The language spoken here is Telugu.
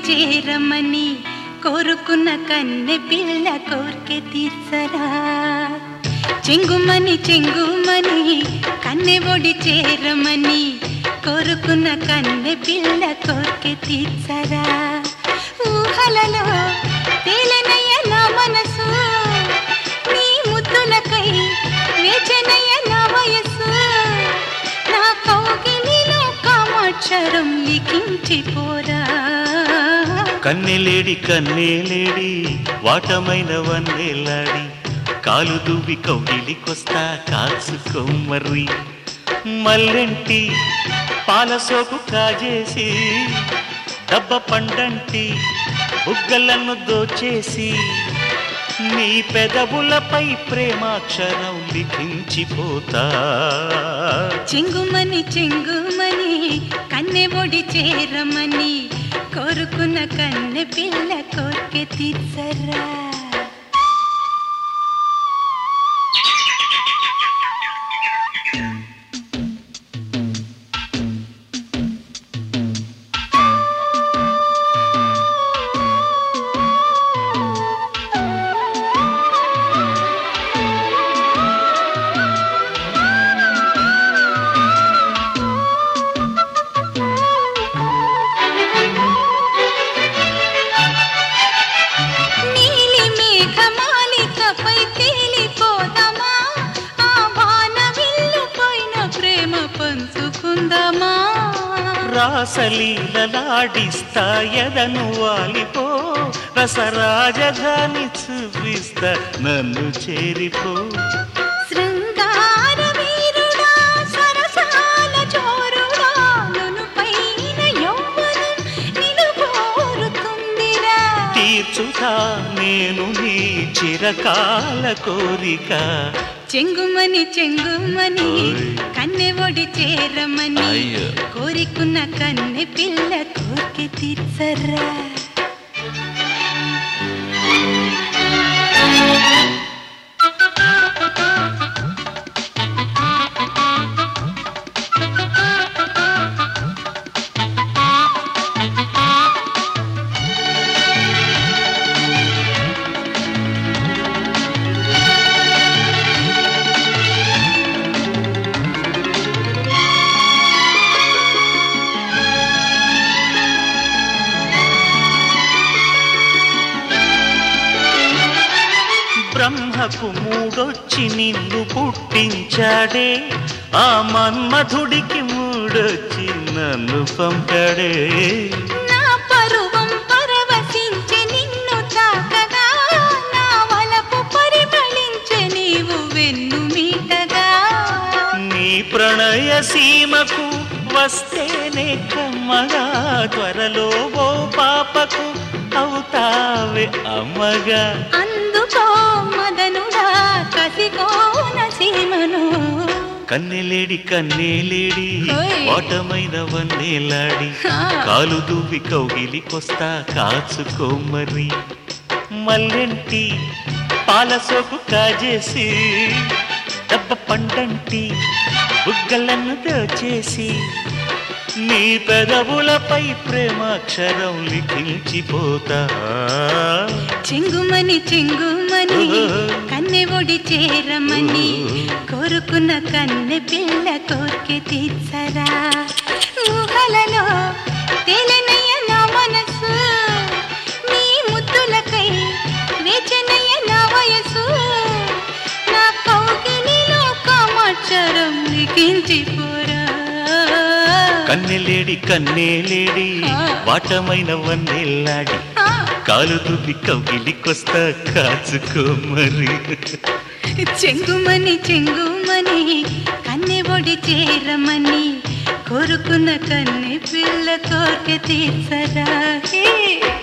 చేరమని కోరుకున్న కన్నె పిల్ల కోర్కె తీర్చరా చెంగుమని చెంగుమని కన్నె ఒడి చేరమని కోరుకున్న కన్నె పిల్ల కోర్కె తీర్చరా ఊహలలో తేలనయ్య నా మనసు నీ ముద్దులకై వేచనయ్య నా వయసు నా కౌగిలిలో కామాక్షరం లిఖించిపోరా కన్నెలేడి కన్నెలేడి వాటమైన వన్నెలాడి కాలు దువ్వి కౌగిలికొస్తా కాచుకోమర్రి మల్లెంటి పాలసోకు కాజేసి దబ్బ పండంటి బుగ్గలను దోచేసి నీ పెదవులపై ప్రేమాక్షరం లిఖించిపోతా చెంగుమని చెంగుమని కన్నె ఒడి చేరమని కోరుకున్న కన్నె పిల్ల కోర్కె తీర్చరా నీలి మేఘమాలికపై తేలిపోదామా ఆ వాన విల్లుపైన ప్రేమ పంచుకుందామా రాసలీలలాడిస్తా ఎదను వాలిపో రసరాజధాని చూపిస్తా నన్ను చేరిపో శృంగార వీరుడా సరసాల చోరుడా నును పైన యౌవనం నిలువోరుతుందిరా తీర్చుతా నేను నీ చిరకాల కోరిక చెంగుమని చెంగుమని ఓయ్. కన్నె ఒడి చేరమని అయ్యో. కోరికున్న కన్నె పిల్ల కోరిక తీర్చరా బ్రహ్మకు మూడొచ్చి నిన్ను పుట్టించాడే ఆ మన్మధుడికి మూడొచ్చి నన్ను పంపాడే నా పరువం పరవశించి నిన్ను తాకగా నా వలపు పరిమళించే నీవు వెన్ను మీటగా నీ ప్రణయ సీమకు వస్తేనే కమ్మగా త్వరలో ఓ పాపకు అవుతావే అమ్మగా అందుకో మదనుడా కసికోన సీమను కన్నెలేడి కన్నెలేడి ఓయ్. వాటమైన వన్నెలాడి ఆ. కాలు దువ్వి కౌగిలికొస్తా కాచుకోమరి మల్లెంటి పాలసోకు కాజేసి దెబ్బ పండంటి బుగ్గలను దోచేసి నీ పెదవులపై ప్రేమాక్షరం లిఖించిపోతా చెంగుమని చెంగుమని కన్నె ఒడి చేరమని కోరుకున్న కన్నె పిల్ల కోరిక తీర్చరా ఊహలలో తేలనయ్య నా మనసు నీ ముద్దులకై వేచనయ్య నా వయసు నా కౌగిలిలో కామాక్షరం లిఖించిపోరా కన్నెలేడి కన్నెలేడి ఆ. వాటమైన వన్నెల్లాడి ఆ, కాలు దువ్వి కౌగిలికొస్తా కాచుకోమరి చెంగుమని చెంగుమని కన్నె ఒడి చేరమని కోరుకున్న కన్నె పిల్ల కోరిక తీర్చరా హే